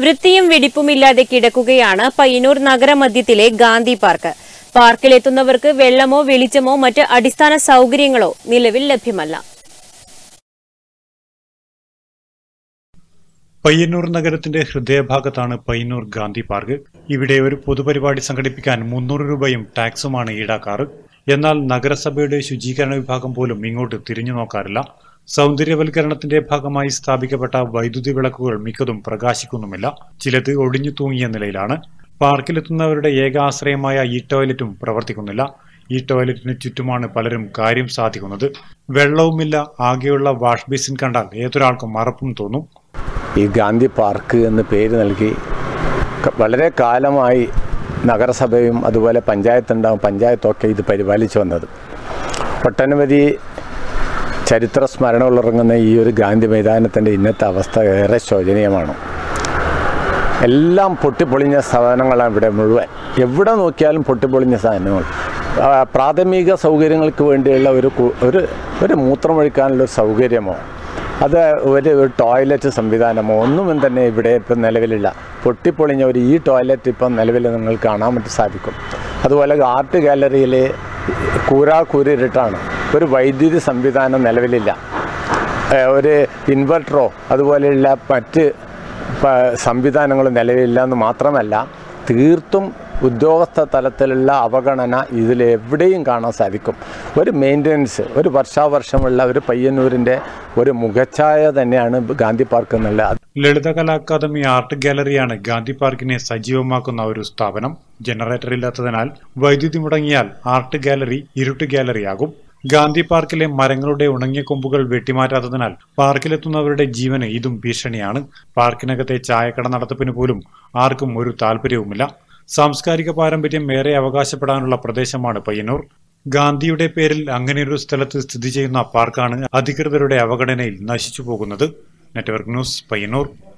വൃത്തിയും വെടിപ്പുമില്ലാതെ കിടക്കുകയാണ് പയ്യന്നൂർ നഗരമധ്യത്തിലെ ഗാന്ധി പാർക്ക് പാർക്കിലെത്തുന്നവർക്ക് വെള്ളമോ വെളിച്ചമോ മറ്റ് അടിസ്ഥാന സൗകര്യങ്ങളോ നിലവിൽ ലഭ്യമല്ല പയ്യന്നൂർ നഗരത്തിന്റെ ഹൃദയഭാഗത്താണ് പയ്യന്നൂർ ഗാന്ധി പാർക്ക് ഇവിടെ ഒരു പൊതുപരിപാടി സംഘടിപ്പിക്കാൻ മുന്നൂറ് രൂപയും ടാക്സുമാണ് ഈടാക്കാറ് എന്നാൽ നഗരസഭയുടെ ശുചീകരണ വിഭാഗം പോലും ഇങ്ങോട്ട് തിരിഞ്ഞു നോക്കാറില്ല സൗന്ദര്യവൽക്കരണത്തിന്റെ ഭാഗമായി സ്ഥാപിക്കപ്പെട്ട വൈദ്യുതി വിളക്കുകൾ മിക്കതും പ്രകാശിക്കുന്നുമില്ല ചിലത് ഒടിഞ്ഞു തൂങ്ങിയ നിലയിലാണ് പാർക്കിലെത്തുന്നവരുടെ ഏക ആശ്രയമായ ഈ ടോയ്ലറ്റും പ്രവർത്തിക്കുന്നില്ല ഈ ടോയ്ലറ്റിന് ചുറ്റുമാണ് പലരും കാര്യം സാധിക്കുന്നത് വെള്ളവുമില്ല ആകെയുള്ള വാഷ് ബേസിൻ കണ്ടാൽ ഏതൊരാൾക്കും മറപ്പും തോന്നും ഈ ഗാന്ധി പാർക്ക് എന്ന് പേര് നൽകി ക- വളരെ കാലമായി നഗരസഭയും അതുപോലെ പഞ്ചായത്തുണ്ടാവും പഞ്ചായത്തൊക്കെ ഇത് പരിപാലിച്ചു വന്നത് ഒട്ടനവധി ചരിത്ര സ്മരണകളുറങ്ങുന്ന ഈ ഒരു ഗാന്ധി മൈതാനത്തിൻ്റെ ഇന്നത്തെ അവസ്ഥ ഏറെ ശോചനീയമാണ് എല്ലാം പൊട്ടിപ്പൊളിഞ്ഞ സാധനങ്ങളാണ് ഇവിടെ മുഴുവൻ എവിടെ നോക്കിയാലും പൊട്ടിപ്പൊളിഞ്ഞ സാധനങ്ങൾ ആ, പ്രാഥമിക സൗകര്യങ്ങൾക്ക് വേണ്ടിയുള്ള ഒരു കു- ഒരു ഒരു മൂത്രമൊഴിക്കാനുള്ള ഒരു സൗകര്യമോ അത് ഒരു ഒരു ടോയ്ലറ്റ് സംവിധാനമോ ഒന്നും തന്നെ ഇവിടെ ഇപ്പം നിലവിലില്ല പൊട്ടിപ്പൊളിഞ്ഞ ഒരു ഈ ടോയ്ലറ്റ് ഇപ്പം നിലവിൽ നിങ്ങൾക്ക് കാണാൻ പറ്റി സാധിക്കും അതുപോലെ ആർട്ട് ഗാലറിയിൽ കൂരാ കൂരിട്ടാണ് ഒരു വൈദ്യുതി സംവിധാനം നിലവിലില്ല ഏഹ് ഒരു ഇൻവെർട്ടറോ അതുപോലെയുള്ള മറ്റ് പ- സംവിധാനങ്ങളും നിലവിലില്ല എന്ന് മാത്രമല്ല തീർത്തും ഉദ്യോഗസ്ഥ തലത്തിലുള്ള അവഗണന ഇതിലെവിടെയും കാണാൻ സാധിക്കും ഒരു മെയിൻ്റനൻസ് ഒരു വർഷാവർഷമുള്ള ഒരു പയ്യന്നൂരിൻ്റെ ഒരു മുഖച്ഛായ തന്നെയാണ് ഗാന്ധി പാർക്ക് എന്നുള്ളത് ലളിതകലാ അക്കാദമി ആർട്ട് ഗാലറിയാണ് ഗാന്ധി പാർക്കിനെ സജീവമാക്കുന്ന ഒരു സ്ഥാപനം ജനറേറ്റർ ഇല്ലാത്തതിനാൽ വൈദ്യുതി മുടങ്ങിയാൽ ആർട്ട് ഗാലറി ഇരുട്ട് ഗാലറിയാകും ഗാന്ധി പാർക്കിലെ മരങ്ങളുടെ ഉണങ്ങിയ കൊമ്പുകൾ വെട്ടിമാറ്റാത്തതിനാൽ പാർക്കിലെത്തുന്നവരുടെ ജീവന് ഇതും ഭീഷണിയാണ് പാർക്കിനകത്തെ ചായക്കട നടത്തിപ്പിന് പോലും ആർക്കും ഒരു താല്പര്യവുമില്ല സാംസ്കാരിക പാരമ്പര്യം ഏറെ അവകാശപ്പെടാനുള്ള പ്രദേശമാണ് പയ്യന്നൂർ ഗാന്ധിയുടെ പേരിൽ അങ്ങനെയൊരു സ്ഥലത്ത് സ്ഥിതി ചെയ്യുന്ന പാർക്കാണ് അധികൃതരുടെ അവഗണനയിൽ നശിച്ചു പോകുന്നത് നെറ്റ്വർക്ക് ന്യൂസ് പയ്യന്നൂർ